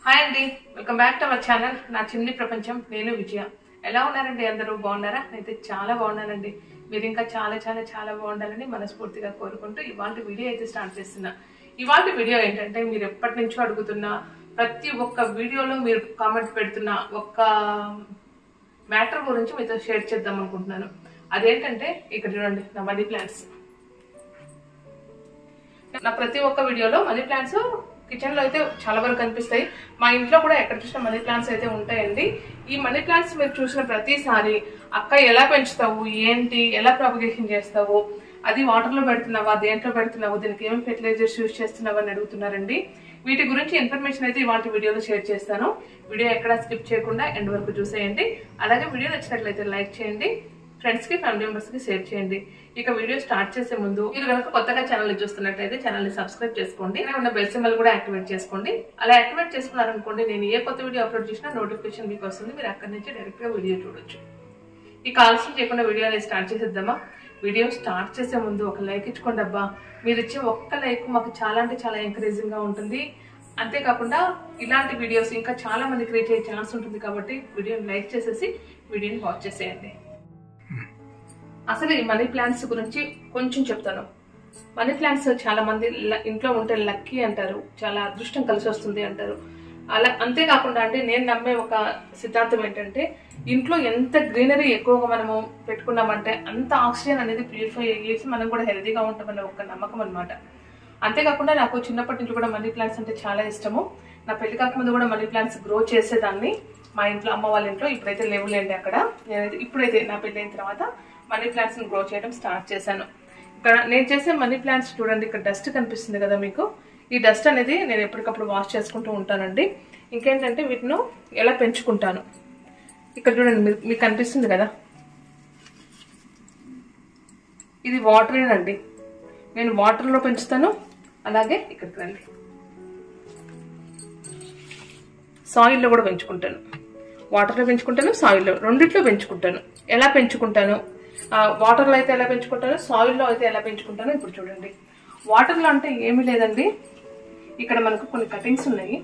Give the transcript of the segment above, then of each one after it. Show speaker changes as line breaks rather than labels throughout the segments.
Hi అండి welcome back to our channel నా చిన్ని ప్రపంచం నేను విజయ ఎలా ఉన్నారండి అందరూ బాగున్నారా అయితే చాలా బాగున్నానండి మీరు ఇంకా చాలా చాలా చాలా బాగుండాలని మనస్ఫూర్తిగా కోరుకుంటూ ఇవాళ వీడియో అయితే స్టార్ట్ చేస్తున్నా ఇవాళ వీడియో ఏంటంటే మీరు ఎప్పటి నుంచో అడుగుతున్న ప్రతి ఒక్క వీడియోలో మీరు కామెంట్ పెడుతున్న ఒక్క మ్యాటర్ గురించి మీతో షేర్ చేద్దాం అనుకుంటున్నాను అదేంటంటే ఇక్కడ చూడండి నా మనీ ప్లాన్స్ నా ప్రతి ఒక్క వీడియోలో మనీ ప్లాంట్స్ కిచెన్ లో అయితే చాలా వరకు కనిపిస్తాయి మా ఇంట్లో కూడా ఎక్కడ చూసినా మనీ ప్లాంట్స్ అయితే ఉంటాయండి ఈ మనీ ప్లాంట్స్ మీరు చూసిన ప్రతిసారి అక్క ఎలా పెంచుతావు ఏంటి ఎలా ప్రాపగేషన్ చేస్తావు అది వాటర్ లో పెడుతున్నావా దేంట్లో పెడుతున్నావు దీనికి ఏమేమి ఫెర్టిలైజర్స్ యూజ్ చేస్తున్నావు అని అడుగుతున్నారండి వీటి గురించి ఇన్ఫర్మేషన్ అయితే ఇవాళ వీడియోలో షేర్ చేస్తాను వీడియో ఎక్కడ స్కిప్ చేయకుండా ఎండ్ వరకు చూసేయండి అలాగే వీడియో నచ్చినట్లయితే లైక్ చేయండి ఫ్రెండ్స్ కి ఫ్యామిలీ మెంబర్స్ కి షేర్ చేయండి ఇక వీడియో స్టార్ట్ చేసే ముందు మీరు కనుక కొత్తగా ఛానల్ చూస్తున్నట్లయితే ఛానల్ ని సబ్స్క్రైబ్ చేసుకోండి ఇక్కడ ఉన్న బెల్ సింబల్ కూడా యాక్టివేట్ చేసుకోండి అలా యాక్టివేట్ చేసుకున్నారనుకోండి నేను ఏ కొత్త వీడియో అప్లోడ్ చేసినా నోటిఫికేషన్ మీకు వస్తుంది మీరు అక్కడి నుంచి డైరెక్ట్ గా వీడియో చూడొచ్చు ఇక ఆలస్యం చేయకుండా వీడియో అనేది స్టార్ట్ చేసేద్దామా వీడియో స్టార్ట్ చేసే ముందు ఒక లైక్ ఇచ్చుకోండి అబ్బా మీరు ఇచ్చే ఒక్క లైక్ మాకు చాలా అంటే చాలా ఎంకరేజింగ్ గా ఉంటుంది అంతేకాకుండా ఇలాంటి వీడియోస్ ఇంకా చాలా మంది క్రియేట్ అయ్యే ఛాన్స్ ఉంటుంది కాబట్టి వీడియోని లైక్ చేసేసి వీడియోని వాచ్ చేసేయండి అసలు ఈ మనీ ప్లాంట్స్ గురించి కొంచెం చెప్తాను మనీ ప్లాంట్స్ చాలా మంది ల- ఇంట్లో ఉంటే లక్కీ అంటారు చాలా అదృష్టం కలిసి వస్తుంది అంటారు అలా అంతేకాకుండా అంటే నేను నమ్మే ఒక సిద్ధాంతం ఏంటంటే ఇంట్లో ఎంత గ్రీనరీ ఎక్కువగా మనము పెట్టుకున్నామంటే అంత ఆక్సిజన్ అనేది ప్యూరిఫై అయ్యేసి మనం కూడా హెల్తీగా ఉంటామనే ఒక నమ్మకం అనమాట అంతేకాకుండా నాకు చిన్నప్పటి నుంచి కూడా మనీ ప్లాంట్స్ అంటే చాలా ఇష్టము నా పెళ్లి కాకముందు కూడా మనీ ప్లాంట్స్ గ్రో చేసేదాన్ని మా ఇంట్లో అమ్మ వాళ్ళ ఇంట్లో ఇప్పుడైతే లేవులేండి అక్కడ నేనైతే ఇప్పుడైతే నా పెళ్లి అయిన తర్వాత మనీ ప్లాంట్స్ గ్రో చేయడం స్టార్ట్ చేశాను ఇక్కడ నేను చేసే మనీ ప్లాంట్స్ చూడండి ఇక్కడ డస్ట్ కనిపిస్తుంది కదా మీకు ఈ డస్ట్ అనేది నేను ఎప్పటికప్పుడు వాష్ చేసుకుంటూ ఉంటానండి ఇంకేంటంటే వీటిని ఎలా పెంచుకుంటాను ఇక్కడ చూడండి మీరు మీకు కనిపిస్తుంది కదా ఇది వాటరేనండి నేను వాటర్లో పెంచుతాను అలాగే ఇక్కడికి రండి సాయిల్లో కూడా పెంచుకుంటాను వాటర్లో పెంచుకుంటాను సాయిల్లో రెండిట్లో పెంచుకుంటాను ఎలా పెంచుకుంటాను ఆ, వాటర్లో అయితే ఎలా పెంచుకుంటాను సాయిల్లో అయితే ఎలా పెంచుకుంటానో ఇప్పుడు చూడండి వాటర్లో అంటే ఏమీ లేదండి ఇక్కడ మనకు కొన్ని కటింగ్స్ ఉన్నాయి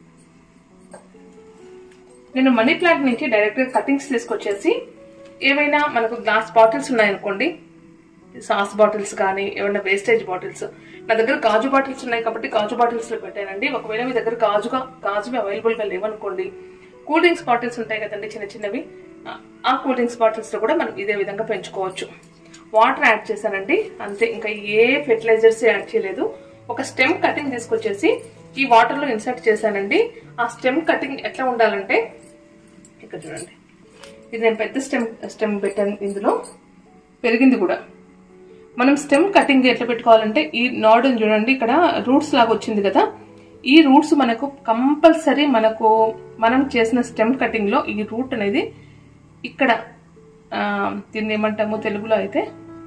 నేను మనీ ప్లాంట్ నుంచి డైరెక్ట్ గా కటింగ్స్ తీసుకొచ్చేసి ఏవైనా మనకు గ్లాస్ బాటిల్స్ ఉన్నాయనుకోండి సాస్ బాటిల్స్ కానీ ఏమైనా వేస్టేజ్ బాటిల్స్ నా దగ్గర గాజు బాటిల్స్ ఉన్నాయి కాబట్టి గాజు బాటిల్స్ లో పెట్టానండి ఒకవేళ మీ దగ్గర గాజుగా గాజువి అవైలబుల్ గా లేవనుకోండి కూల్ డ్రింక్స్ బాటిల్స్ ఉంటాయి కదండి చిన్న చిన్నవి ఆ- ఆ కూల్ డ్రింక్స్ బాటిల్స్ లో కూడా మనం ఇదే విధంగా పెంచుకోవచ్చు వాటర్ యాడ్ చేశానండి అంతే ఇంకా ఏ ఫెర్టిలైజర్స్ యాడ్ చేయలేదు ఒక స్టెమ్ కటింగ్ తీసుకొచ్చేసి ఈ వాటర్ లో ఇన్సర్ట్ చేశానండి ఆ స్టెమ్ కటింగ్ ఎట్లా ఉండాలంటే ఇక్కడ చూడండి ఇది నేను పెద్ద స్టెమ్ స్టెమ్ పెట్టాను ఇందులో పెరిగింది కూడా మనం స్టెమ్ కటింగ్ ఎట్లా పెట్టుకోవాలంటే ఈ నాడుని చూడండి ఇక్కడ రూట్స్ లాగా వచ్చింది కదా ఈ రూట్స్ మనకు కంపల్సరీ మనకు మనం చేసిన స్టెమ్ కటింగ్ లో ఈ రూట్ అనేది ఇక్కడ ఆ, దీన్ని ఏమంటాము తెలుగులో అయితే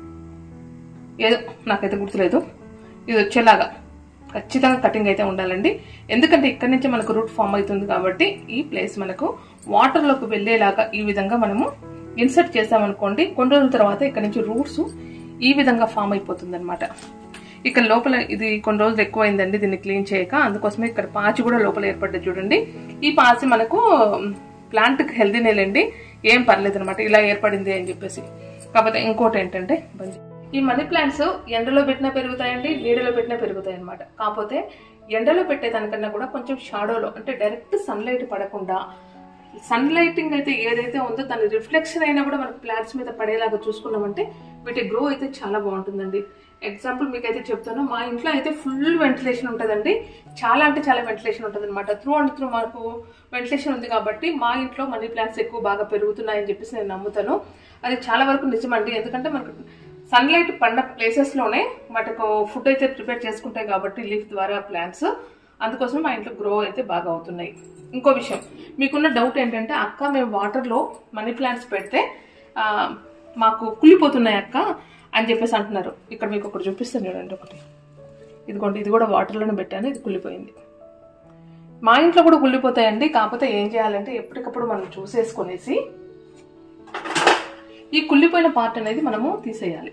ఏదో నాకైతే గుర్తులేదు ఇది వచ్చేలాగా ఖచ్చితంగా కటింగ్ అయితే ఉండాలండి ఎందుకంటే ఇక్కడ నుంచి మనకు రూట్ ఫామ్ అవుతుంది కాబట్టి ఈ ప్లేస్ మనకు వాటర్లోకి వెళ్ళేలాగా ఈ విధంగా మనము ఇన్సర్ట్ చేసామనుకోండి కొన్ని రోజుల తర్వాత ఇక్కడ నుంచి రూట్స్ ఈ విధంగా ఫామ్ అయిపోతుంది అనమాట ఇక్కడ లోపల ఇది కొన్ని రోజులు ఎక్కువైందండి దీన్ని క్లీన్ చేయక అందుకోసమే ఇక్కడ పాచి కూడా లోపల ఏర్పడ్డది చూడండి ఈ పాచి మనకు ప్లాంట్కి హెల్దీనేలండి ఏం పర్లేదు అనమాట ఇలా ఏర్పడింది అని చెప్పేసి కాకపోతే ఇంకోటి ఏంటంటే బంజి ఈ మనీ ప్లాంట్స్ ఎండలో పెట్టినా పెరుగుతాయండి నీడలో పెట్టినా పెరుగుతాయి అనమాట కాకపోతే ఎండలో పెట్టేదానికన్నా కూడా కొంచెం షాడోలో అంటే డైరెక్ట్ సన్లైట్ పడకుండా సన్ లైటింగ్ అయితే ఏదైతే ఉందో దాని రిఫ్లెక్షన్ అయినా కూడా మనకు ప్లాంట్స్ మీద పడేలాగా చూసుకున్నామంటే వీటి గ్రో అయితే చాలా బాగుంటుందండి ఎగ్జాంపుల్ మీకు అయితే చెప్తాను మా ఇంట్లో అయితే ఫుల్ వెంటిలేషన్ ఉంటుందండి చాలా అంటే చాలా వెంటిలేషన్ ఉంటుంది అనమాట త్రూ అండ్ త్రూ మనకు వెంటిలేషన్ ఉంది కాబట్టి మా ఇంట్లో మనీ ప్లాంట్స్ ఎక్కువ బాగా పెరుగుతున్నాయని చెప్పేసి నేను నమ్ముతాను అది చాలా వరకు నిజమండి ఎందుకంటే మనకు సన్లైట్ పడిన ప్లేసెస్ లోనే మనకు ఫుడ్ అయితే ప్రిపేర్ చేసుకుంటాయి కాబట్టి లీఫ్ ద్వారా ప్లాంట్స్ అందుకోసం మా ఇంట్లో గ్రో అయితే బాగా అవుతున్నాయి ఇంకో విషయం మీకున్న డౌట్ ఏంటంటే అక్క మేము వాటర్లో మనీ ప్లాంట్స్ పెడితే ఆ, మాకు కుళ్ళిపోతున్నాయి అక్క అని చెప్పేసి అంటున్నారు ఇక్కడ మీకు ఒకటి చూపిస్తాను చూడండి ఒకటి ఇదిగోండి ఇది కూడా వాటర్లోనే పెట్టాను ఇది కుళ్ళిపోయింది మా ఇంట్లో కూడా కుళ్ళిపోతాయండి కాకపోతే ఏం చేయాలంటే ఎప్పటికప్పుడు మనం చూసేసుకొనేసి ఈ కుళ్ళిపోయిన పార్ట్ అనేది మనము తీసేయాలి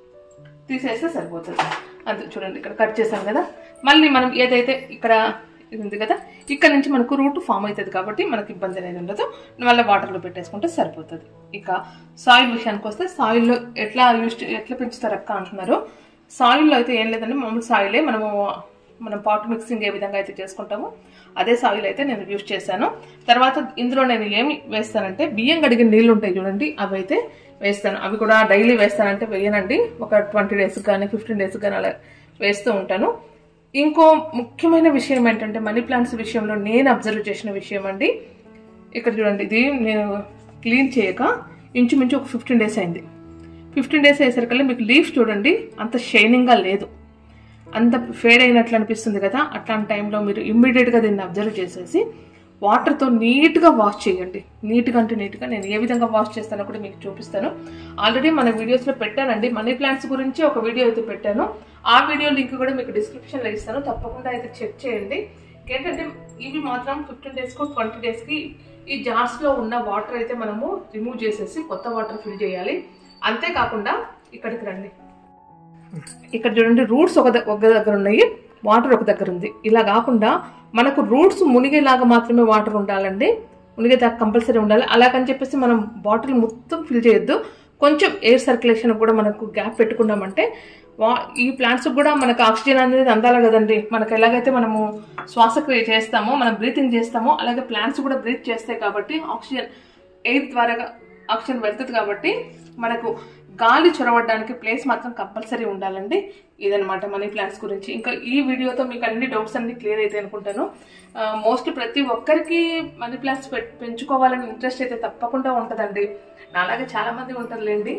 తీసేస్తే సరిపోతుంది అంతే చూడండి ఇక్కడ కట్ చేసాం కదా మళ్ళీ మనం ఏదైతే ఇక్కడ ఇది ఉంది కదా ఇక్కడ నుంచి మనకు రూట్ ఫామ్ అవుతుంది కాబట్టి మనకి ఇబ్బంది అనేది ఉండదు మళ్ళీ వాటర్లో పెట్టేసుకుంటే సరిపోతుంది ఇక సాయిల్ విషయానికి వస్తే సాయిల్లో ఎట్లా యూస్ ఎట్లా పెంచుతారు అక్క అంటున్నారు సాయిల్లో అయితే ఏం లేదండి మామూలు సాయిలే మనము మనం పాట్ మిక్సింగ్ ఏ విధంగా అయితే చేసుకుంటామో అదే సాయిల్ అయితే నేను యూజ్ చేశాను తర్వాత ఇందులో నేను ఏమి వేస్తానంటే బియ్యం కడిగిన నీళ్ళు ఉంటాయి చూడండి అవి అయితే వేస్తాను అవి కూడా డైలీ వేస్తానంటే వేయనండి ఒక ట్వంటీ డేస్ కానీ ఫిఫ్టీన్ డేస్ కానీ అలా వేస్తూ ఉంటాను ఇంకో ముఖ్యమైన విషయం ఏంటంటే మనీ ప్లాంట్స్ విషయంలో నేను అబ్జర్వ్ చేసిన విషయం అండి ఇక్కడ చూడండి ఇది నేను క్లీన్ చేయక ఇంచుమించు ఒక ఫిఫ్టీన్ డేస్ అయింది ఫిఫ్టీన్ డేస్ అయ్యేసరికల్లా మీకు లీఫ్ చూడండి అంత షైనింగ్గా లేదు అంత ఫేడ్ అయినట్లు అనిపిస్తుంది కదా అట్లాంటి టైంలో మీరు ఇమ్మీడియట్గా దీన్ని అబ్జర్వ్ చేసేసి వాటర్తో నీట్గా వాష్ చేయండి నీట్గా అంటే నీట్గా నేను ఏ విధంగా వాష్ చేస్తానో కూడా మీకు చూపిస్తాను ఆల్రెడీ మన వీడియోస్లో పెట్టానండి మనీ ప్లాంట్స్ గురించి ఒక వీడియో అయితే పెట్టాను ఆ వీడియో లింక్ కూడా మీకు డిస్క్రిప్షన్లో ఇస్తాను తప్పకుండా అయితే చెక్ చేయండి ఏంటంటే ఇవి మాత్రం ఫిఫ్టీన్ డేస్కి ట్వంటీ డేస్కి ఈ జార్స్లో ఉన్న వాటర్ అయితే మనము రిమూవ్ చేసేసి కొత్త వాటర్ ఫిల్ చేయాలి అంతేకాకుండా ఇక్కడికి రండి ఇక్కడ చూడండి రూట్స్ ఒక ద- ఒక దగ్గర ఉన్నాయి వాటర్ ఒక దగ్గర ఉంది ఇలా కాకుండా మనకు రూట్స్ మునిగేలాగా మాత్రమే వాటర్ ఉండాలండి మునిగేదాకా కంపల్సరీ ఉండాలి అలాగని చెప్పేసి మనం బాటిల్ మొత్తం ఫిల్ చేయొద్దు కొంచెం ఎయిర్ సర్క్యులేషన్ కూడా మనకు గ్యాప్ పెట్టుకున్నామంటే వా ఈ ప్లాంట్స్ కూడా మనకు ఆక్సిజన్ అనేది అందాలి కదండి మనకు ఎలాగైతే మనము శ్వాసక్రియ చేస్తామో మనం బ్రీతింగ్ చేస్తామో అలాగే ప్లాంట్స్ కూడా బ్రీత్ చేస్తాయి కాబట్టి ఆక్సిజన్ ఎయిర్ ద్వారా ఆక్సిజన్ వెళ్తుంది కాబట్టి మనకు గాలి చొరవడానికి ప్లేస్ మాత్రం కంపల్సరీ ఉండాలండి ఇదనమాట మనీ ప్లాంట్స్ గురించి ఇంకా ఈ వీడియోతో మీకు అన్ని డౌట్స్ అన్ని క్లియర్ అయితే అనుకుంటాను మోస్ట్ ప్రతి ఒక్కరికి మనీ ప్లాంట్స్ పెంచుకోవాలని ఇంట్రెస్ట్ అయితే తప్పకుండా ఉంటుందండి నాలాగే చాలా మంది ఉంటారులేండి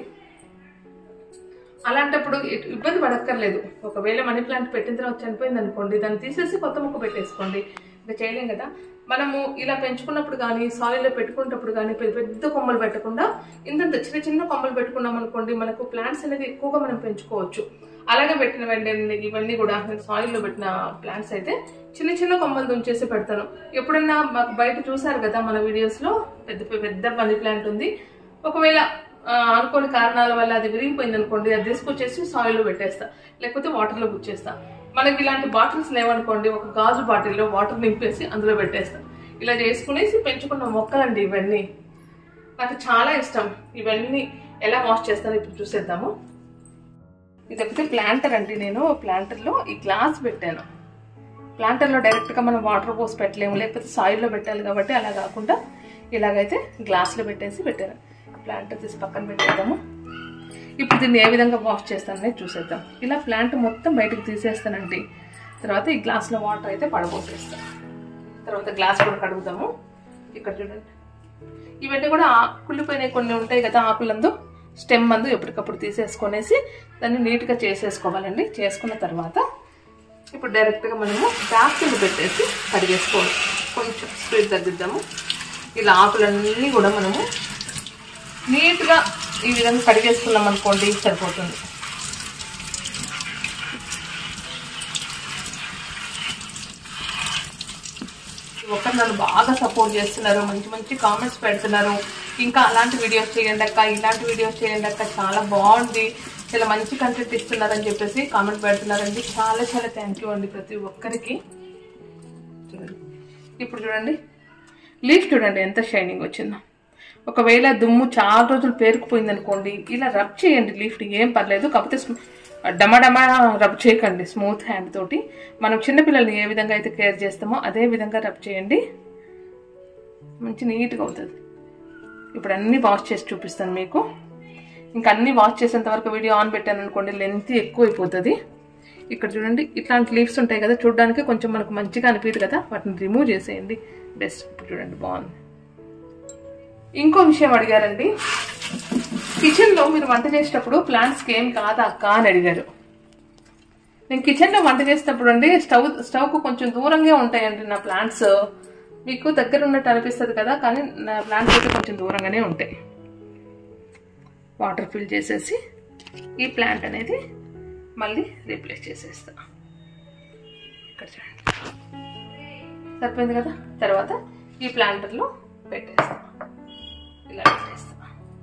అలాంటప్పుడు ఇ- ఇబ్బంది పడక్కర్లేదు ఒకవేళ మనీ ప్లాంట్ పెట్టిన తర్వాత చనిపోయింది అనుకోండి దాన్ని తీసేసి కొత్త మొక్క పెట్టేసుకోండి ఇంకా చేయలేం కదా మనము ఇలా పెంచుకున్నప్పుడు కానీ సాయిల్లో పెట్టుకున్నప్పుడు కానీ పెద్ద పెద్ద కొమ్మలు పెట్టకుండా ఇంతంత చిన్న చిన్న కొమ్మలు పెట్టుకున్నాం అనుకోండి మనకు ప్లాంట్స్ అనేది ఎక్కువగా మనం పెంచుకోవచ్చు అలాగే పెట్టిన వెంటనే ఇవన్నీ కూడా నేను సాయిల్లో పెట్టిన ప్లాంట్స్ అయితే చిన్న చిన్న కొమ్మలు దుంచేసి పెడతాను ఎప్పుడన్నా మాకు బయట చూసారు కదా మన వీడియోస్ లో పెద్ద పెద్ద మనీ ప్లాంట్ ఉంది ఒకవేళ ఆ, అనుకోని కారణాల వల్ల అది విరిగిపోయింది అనుకోండి అది తీసుకొచ్చేసి సాయిల్లో పెట్టేస్తా లేకపోతే వాటర్లో గుచ్చేస్తా మనకి ఇలాంటి బాటిల్స్ లేవనుకోండి ఒక గాజు బాటిల్లో వాటర్ నింపేసి అందులో పెట్టేస్తా ఇలా చేసుకునేసి పెంచుకున్న మొక్కలండి ఇవన్నీ నాకు చాలా ఇష్టం ఇవన్నీ ఎలా వాష్ చేస్తానో ఇప్పుడు చూసేద్దాము ఇది ఒకటి ప్లాంటర్ అండి నేను ప్లాంటర్లో ఈ గ్లాస్ పెట్టాను ప్లాంటర్లో డైరెక్ట్గా మనం వాటర్ పోసి పెట్టలేము లేకపోతే సాయిల్లో పెట్టాలి కాబట్టి అలా కాకుండా ఇలాగైతే గ్లాస్లో పెట్టేసి పెట్టాను ప్లాంటర్ తీసి పక్కన పెట్టేద్దాము ఇప్పుడు దీన్ని ఏ విధంగా వాష్ చేస్తానని చూసేద్దాం ఇలా ప్లాంట్ మొత్తం బయటకు తీసేస్తానండి తర్వాత ఈ గ్లాస్లో వాటర్ అయితే పడబోసేస్తాను తర్వాత గ్లాస్ కూడా కడుగుదాము ఇక్కడ చూడండి ఇవన్నీ కూడా ఆ- కుళ్ళిపోయినవి కొన్ని ఉంటాయి కదా ఆకులందు స్టెమ్ మందు ఎప్పటికప్పుడు తీసేసుకొనేసి దాన్ని నీట్గా చేసేసుకోవాలండి చేసుకున్న తర్వాత ఇప్పుడు డైరెక్ట్గా మనము బ్యాక్ కింద పెట్టేసి కడిగేసుకోవాలి కొంచెం స్పీడ్ తగ్గిద్దాము ఇలా ఆకులన్నీ కూడా మనము నీట్గా ఈ విధంగా కడిగేసుకున్నాం అనుకోండి సరిపోతుంది ఒకరు నన్ను బాగా సపోర్ట్ చేస్తున్నారు మంచి మంచి కామెంట్స్ పెడుతున్నారు ఇంకా అలాంటి వీడియోస్ చేయండి అక్క ఇలాంటి వీడియోస్ చేయండి అక్క చాలా బాగుంది చాలా మంచి కంటెంట్ ఇస్తున్నారని చెప్పేసి కామెంట్ పెడుతున్నారండి చాలా చాలా థ్యాంక్ యూ అండి ప్రతి ఒక్కరికి చూడండి ఇప్పుడు చూడండి లీఫ్ చూడండి ఎంత షైనింగ్ వచ్చిందో ఒకవేళ దుమ్ము చాలా రోజులు పేరుకుపోయింది అనుకోండి ఇలా రబ్ చేయండి లీఫ్ని ఏం పర్లేదు కాకపోతే స్మ- డమడమా రబ్ చేయకండి స్మూత్ హ్యాండ్ తోటి మనం చిన్నపిల్లల్ని ఏ విధంగా అయితే కేర్ చేస్తామో అదే విధంగా రబ్ చేయండి మంచి నీట్గా అవుతుంది ఇప్పుడు అన్ని వాష్ చేసి చూపిస్తాను మీకు ఇంకా అన్ని వాష్ చేసేంత వరకు వీడియో ఆన్ పెట్టాను అనుకోండి లెంత్ ఎక్కువ అయిపోతుంది ఇక్కడ చూడండి ఇట్లాంటి లీవ్స్ ఉంటాయి కదా చూడడానికి కొంచెం మనకు మంచిగా అనిపించదు కదా వాటిని రిమూవ్ చేసేయండి బెస్ట్ ఇప్పుడు చూడండి బాగుంది ఇంకో విషయం అడిగారండి కిచెన్ లో మీరు వంట చేసేటప్పుడు ప్లాంట్స్కి ఏం కాదా అక్క అని అడిగారు నేను కిచెన్ లో వంట చేసేటప్పుడు అండి స్టవ్ స్టవ్ కు కొంచెం దూరంగా ఉంటాయండి నా ప్లాంట్స్ మీకు దగ్గర ఉన్నట్టు అనిపిస్తుంది కదా కానీ నా ప్లాంట్స్ అయితే కొంచెం దూరంగానే ఉంటాయి వాటర్ ఫిల్ చేసేసి ఈ ప్లాంట్ అనేది మళ్ళీ రీప్లేస్ చేసేస్తా ఇక్కడ చూడండి సరిపోయింది కదా తర్వాత ఈ ప్లాంటర్లో పెట్టేస్తా ఇలా పెట్టేస్తా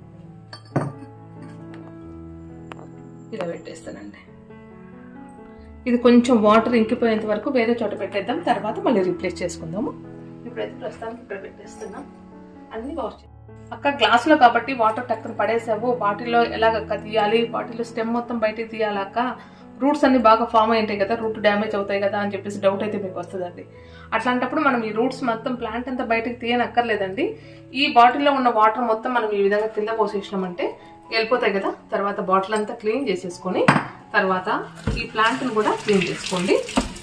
ఇలా పెట్టేస్తానండి ఇది కొంచెం వాటర్ ఇంకిపోయేంత వరకు వేరే చోట పెట్టేద్దాం తర్వాత మళ్ళీ రీప్లేస్ చేసుకుందాము ఇప్పుడైతే ప్రస్తుతానికి ఇక్కడ పెట్టేస్తున్నాం అన్ని వాష్ చే- అక్క గ్లాసులో కాబట్టి వాటర్ టక్కన పడేసావు బాటిల్లో ఎలాగక్క తీయాలి బాటిల్లో స్టెమ్ మొత్తం బయటికి తీయాలి అక్క రూట్స్ అన్ని బాగా ఫామ్ అయి ఉంటాయి కదా రూట్ డ్యామేజ్ అవుతాయి కదా అని చెప్పేసి డౌట్ అయితే మీకు వస్తుందండి అట్లాంటప్పుడు మనం ఈ రూట్స్ మొత్తం ప్లాంట్ అంతా బయటకు తీయనక్కర్లేదండి ఈ బాటిల్లో ఉన్న వాటర్ మొత్తం మనం ఈ విధంగా కింద పోసేసినామంటే వెళ్ళిపోతాయి కదా తర్వాత బాటిల్ అంతా క్లీన్ చేసేసుకొని తర్వాత ఈ ప్లాంట్ని కూడా క్లీన్ చేసుకోండి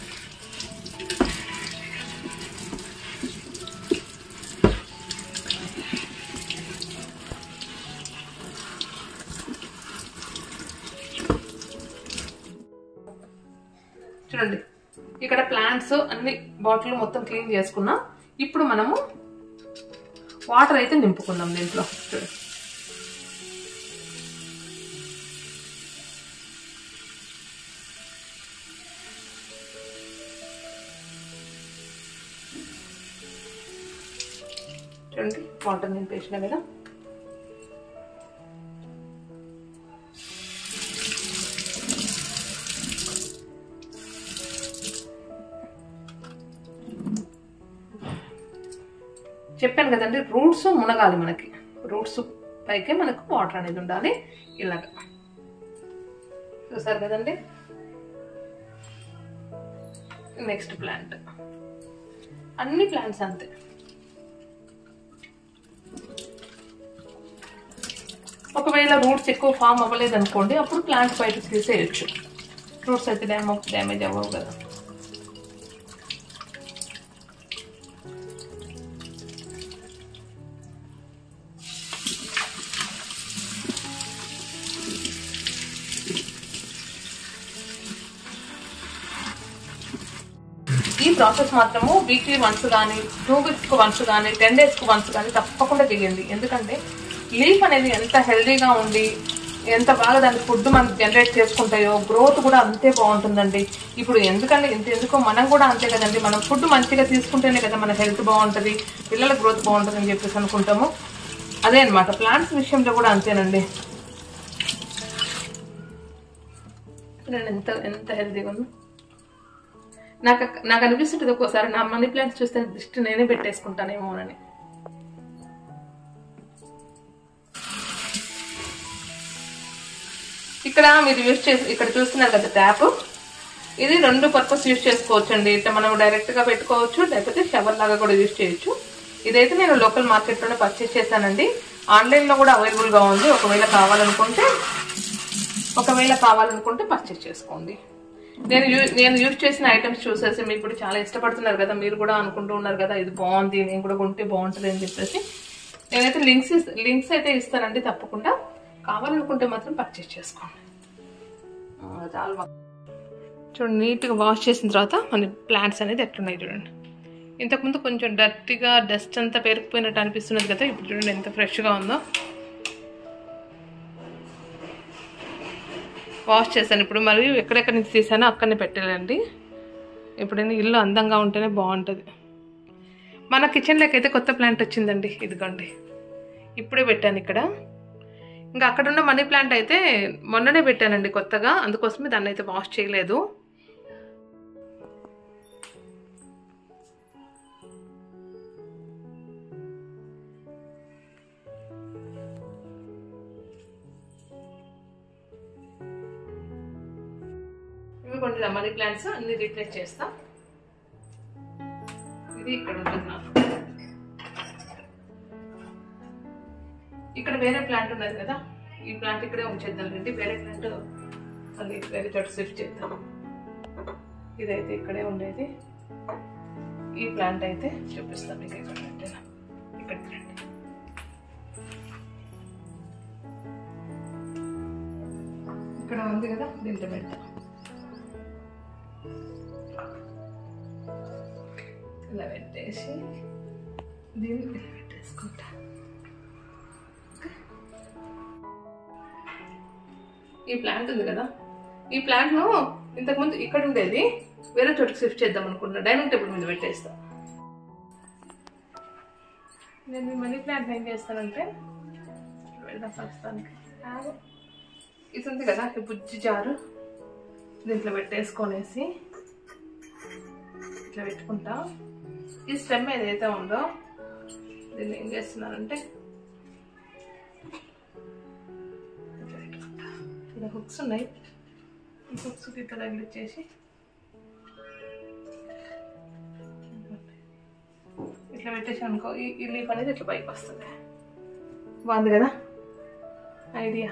చూడండి ఇక్కడ ప్లాంట్స్ అన్ని బాటిల్ మొత్తం క్లీన్ చేసుకున్నాం ఇప్పుడు మనము వాటర్ అయితే నింపుకుందాం దీంట్లో చూడండి చూడండి వాటర్ నింపేసిన కదా చెప్పాను కదండి రూట్స్ మునగాలి మనకి రూట్స్ పైకే మనకు వాటర్ అనేది ఉండాలి ఇలాగ చూసారు కదండి నెక్స్ట్ ప్లాంట్ అన్ని ప్లాంట్స్ అంతే ఒకవేళ రూట్స్ ఎక్కువ ఫామ్ అవ్వలేదు అనుకోండి అప్పుడు ప్లాంట్ బయటకు తీసేయచ్చు రూట్స్ అయితే డ్యామ్ డ్యామేజ్ అవ్వవు కదా ఈ ప్రాసెస్ మాత్రము వీక్లీ వన్స్ కానీ టూ వీక్స్కి వన్స్ కానీ టెన్ డేస్కి వన్స్ కానీ తప్పకుండా చేయండి ఎందుకంటే లీఫ్ అనేది ఎంత హెల్దీగా ఉండి ఎంత బాగా దాని ఫుడ్ మనకి జనరేట్ చేసుకుంటాయో గ్రోత్ కూడా అంతే బాగుంటుందండి ఇప్పుడు ఎందుకంటే ఇంత ఎందుకో మనం కూడా అంతే కదండి మనం ఫుడ్ మంచిగా తీసుకుంటేనే కదా మన హెల్త్ బాగుంటుంది పిల్లల గ్రోత్ బాగుంటుంది అని చెప్పేసి అనుకుంటాము అదే అనమాట ప్లాంట్స్ విషయంలో కూడా అంతేనండి చూడండి ఎంత ఎంత హెల్తీగా ఉందో నాకు నాకు అనిపిస్తుంటుంది ఒక్కోసారి నా మనీ ప్లాంట్స్ చూస్తే దిష్టి నేనే పెట్టేసుకుంటానేమోనని ఇక్కడ మీరు యూజ్ చేసి ఇక్కడ చూస్తున్నారు కదా ట్యాప్ ఇది రెండు పర్పస్ యూజ్ చేసుకోవచ్చు అండి ఇట్లా మనం డైరెక్ట్ గా పెట్టుకోవచ్చు లేకపోతే షవర్ లాగా కూడా యూజ్ చేయొచ్చు ఇదైతే నేను లోకల్ మార్కెట్ లోనే పర్చేస్ చేశానండి ఆన్లైన్ లో కూడా అవైలబుల్ గా ఉంది ఒకవేళ కావాలనుకుంటే ఒకవేళ కావాలనుకుంటే పర్చేస్ చేసుకోండి నేను యూ- నేను యూజ్ చేసిన ఐటమ్స్ చూసేసి మీకు కూడా చాలా ఇష్టపడుతున్నారు కదా మీరు కూడా అనుకుంటూ ఉన్నారు కదా ఇది బాగుంది నేను కూడా కొంటే బాగుంటుంది అని చెప్పేసి నేనైతే లింక్స్ లింక్స్ అయితే ఇస్తానండి తప్పకుండా కావాలనుకుంటే మాత్రం పర్చేస్ చేసుకోండి ఆ, చాలా బాగా చూడండి నీట్గా వాష్ చేసిన తర్వాత మన ప్లాంట్స్ అనేది ఎట్లున్నాయి చూడండి ఇంతకుముందు కొంచెం డర్టీగా డస్ట్ అంతా పేరుకుపోయినట్టు అనిపిస్తున్నది కదా ఇప్పుడు చూడండి ఎంత ఫ్రెష్గా ఉందో వాష్ చేశాను ఇప్పుడు మరియు ఎక్కడెక్కడి నుంచి తీసానో అక్కడనే పెట్టాలండి ఎప్పుడైనా ఇల్లు అందంగా ఉంటేనే బాగుంటుంది మన కిచెన్లోకి అయితే కొత్త ప్లాంట్ వచ్చిందండి ఇదిగోండి ఇప్పుడే పెట్టాను ఇక్కడ ఇంకా అక్కడ ఉన్న మనీ ప్లాంట్ అయితే మొన్ననే పెట్టానండి కొత్తగా అందుకోసమే దాన్ని అయితే వాష్ చేయలేదు ఇవి కొన్ని మనీ ప్లాంట్స్ అన్ని రీప్లేస్ చేస్తా ఇది ఇక్కడ ఉంటుంది నాకు ఇక్కడ వేరే ప్లాంట్ ఉన్నది కదా ఈ ప్లాంట్ ఇక్కడే ఉంచేద్దాం రండి వేరే ప్లాంట్ మళ్ళీ వేరే చోట షిఫ్ట్ చేద్దాం ఇదైతే ఇక్కడే ఉండేది ఈ ప్లాంట్ అయితే చూపిస్తాం మీకు ఎక్కడ పెట్టినా ఇక్కడ రండి ఇక్కడ ఉంది కదా దీంట్లో పెడతాం ఇలా పెట్టేసి దీన్ని ఇలా పెట్టేసుకుంటా ఈ ప్లాంట్ ఉంది కదా ఈ ప్లాంట్ ను ఇంతకుముందు ఇక్కడ ఉండేది వేరే చోటుకి షిఫ్ట్ చేద్దాం అనుకుంటున్నా డైనింగ్ టేబుల్ మీద పెట్టేస్తా నేను ఈ మనీ ప్లాంట్ ఏం చేస్తానంటే వెళ్దాం ప్రస్తుతానికి ఆగు. ఇది ఉంది కదా ఈ బుజ్జి జారు దీంట్లో పెట్టేసుకొనేసి ఇట్లా పెట్టుకుంటా ఈ స్టెమ్ ఏదైతే ఉందో దీన్ని ఏం చేస్తున్నానంటే ఇట్లా పెట్టుకుంటా ఇలా హుక్స్ ఉన్నాయి ఈ హుక్స్ ఇట్లా తగిలిచ్చేసి ఇట్లా పెట్టేసి అనుకో ఈ ఈ లీఫ్ అనేది ఇట్లా పైకి వస్తుంది బాగుంది కదా ఐడియా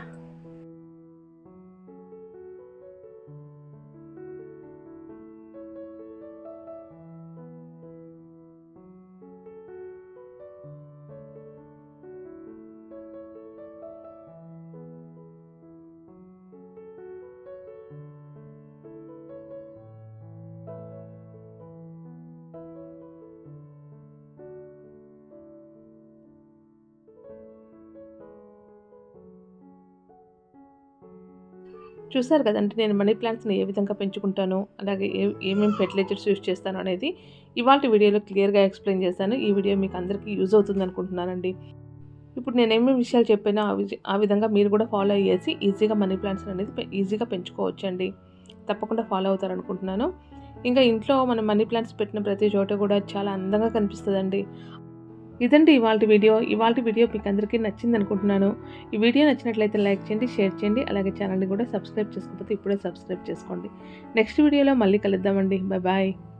చూసారు కదండి నేను మనీ ప్లాంట్స్ని ఏ విధంగా పెంచుకుంటాను అలాగే ఏ ఏమేమి ఫెర్టిలైజర్స్ యూస్ చేస్తాను అనేది ఇవాళ వీడియోలో క్లియర్గా ఎక్స్ప్లెయిన్ చేశాను ఈ వీడియో మీకు అందరికీ యూజ్ అవుతుంది అనుకుంటున్నానండి ఇప్పుడు నేను ఏమేమి విషయాలు చెప్పినా ఆ విజ- ఆ విధంగా మీరు కూడా ఫాలో అయ్యేసి ఈజీగా మనీ ప్లాంట్స్ అనేది పె- ఈజీగా పెంచుకోవచ్చండి తప్పకుండా ఫాలో అవుతారు అనుకుంటున్నాను ఇంకా ఇంట్లో మనం మనీ ప్లాంట్స్ పెట్టిన ప్రతి చోట కూడా చాలా అందంగా కనిపిస్తుందండి ఇదండి ఇవాళ వీడియో ఇవాళ వీడియో మీకు అందరికీ నచ్చింది అనుకుంటున్నాను ఈ వీడియో నచ్చినట్లయితే లైక్ చేయండి షేర్ చేయండి అలాగే ఛానల్ని కూడా సబ్స్క్రైబ్ చేసుకోకపోతే ఇప్పుడే సబ్స్క్రైబ్ చేసుకోండి నెక్స్ట్ వీడియోలో మళ్ళీ కలుద్దామండి బాయ్ బాయ్